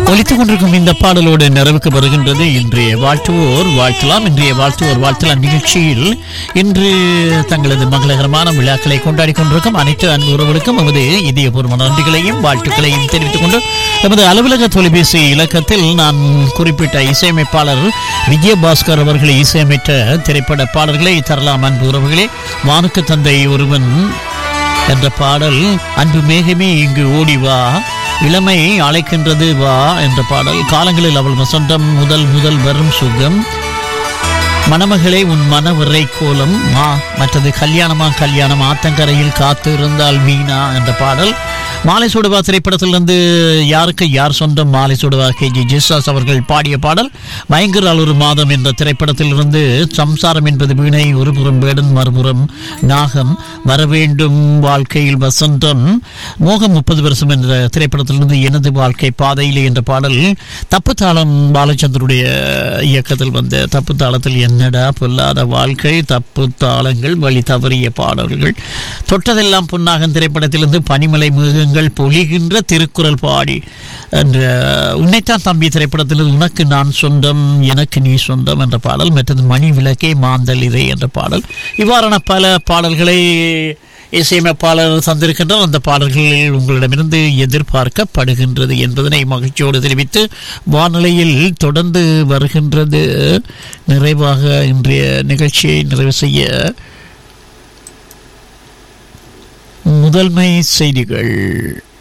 ஒலித்துக் கொண்டிருக்கும் இந்த பாடலோடு நிறைவுக்கு வருகின்றது இன்றைய வாழ்த்துவோர் வாழ்த்தலாம் இன்றைய வாழ்த்துவோர் வாழ்த்தலாம் நிகழ்ச்சியில் இன்று தங்களது மங்களகரமான விழாக்களை கொண்டாடி கொண்டிருக்கும் அனைத்து அன்பு உறவுகளுக்கும் எமது இதயபூர்வ நன்றிகளையும் வாழ்த்துக்களையும் தெரிவித்துக் கொண்டு எமது அலுவலக தொலைபேசி இலக்கத்தில் நான் குறிப்பிட்ட இசையமைப்பாளர் விஜயபாஸ்கர் அவர்கள் இசையமைத்த திரைப்பட பாடல்களை தரலாம் அன்பு உறவுகளே வானுக்கு தந்தை ஒருவன் என்ற பாடல் அன்பு மேகமே இங்கு ஓடி வா இளமை அழைக்கின்றது வா என்ற பாடல் காலங்களில் அவள் வசந்தம் முதல் முதல் வரும் சுகம் மணமகளே உன் மனவிரை கோலம் மா மற்றது கல்யாணமா கல்யாணம் ஆத்தங்கரையில் காத்து இருந்தால் வீணா என்ற பாடல் மாலை சுடுவா திரைப்படத்திலிருந்து யாருக்கு யார் சொந்தம் மாலை சுடுவா கே ஜி ஜெசாஸ் அவர்கள் பாடிய பாடல் பயங்கரால் ஒரு மாதம் என்ற திரைப்படத்திலிருந்து சம்சாரம் என்பது வீணை ஒருபுறம் வேடன் மறுபுறம் நாகம் வரவேண்டும் வாழ்க்கையில் வசந்தம் மோகம் முப்பது வருஷம் என்ற திரைப்படத்திலிருந்து எனது வாழ்க்கை பாதையிலே என்ற பாடல் தப்பு தாளம் பாலச்சந்தருடைய இயக்கத்தில் வந்த தப்பு தாளத்தில் என்னடா பொல்லாத வாழ்க்கை தப்பு தாளங்கள் வழி தவறிய பாடல்கள் தொட்டதெல்லாம் பொன்னாகன் திரைப்படத்திலிருந்து பனிமலை மிருகங்கள் பொழிகின்ற திருக்குறள் பாடி என்ற உன்னைத்தான் தம்பி திரைப்படத்திலிருந்து உனக்கு நான் சொந்தம் எனக்கு நீ சொந்தம் என்ற பாடல் மற்றது மணி விளக்கே மாந்தல் இதை என்ற பாடல் இவ்வாறான பல பாடல்களை இசையமைப்பாளர் தந்திருக்கின்றார் அந்த பாடல்களில் உங்களிடமிருந்து எதிர்பார்க்கப்படுகின்றது என்பதனை மகிழ்ச்சியோடு தெரிவித்து வானிலையில் தொடர்ந்து வருகின்றது நிறைவாக இன்றைய நிகழ்ச்சியை நிறைவு செய்ய முதன்மை செய்திகள்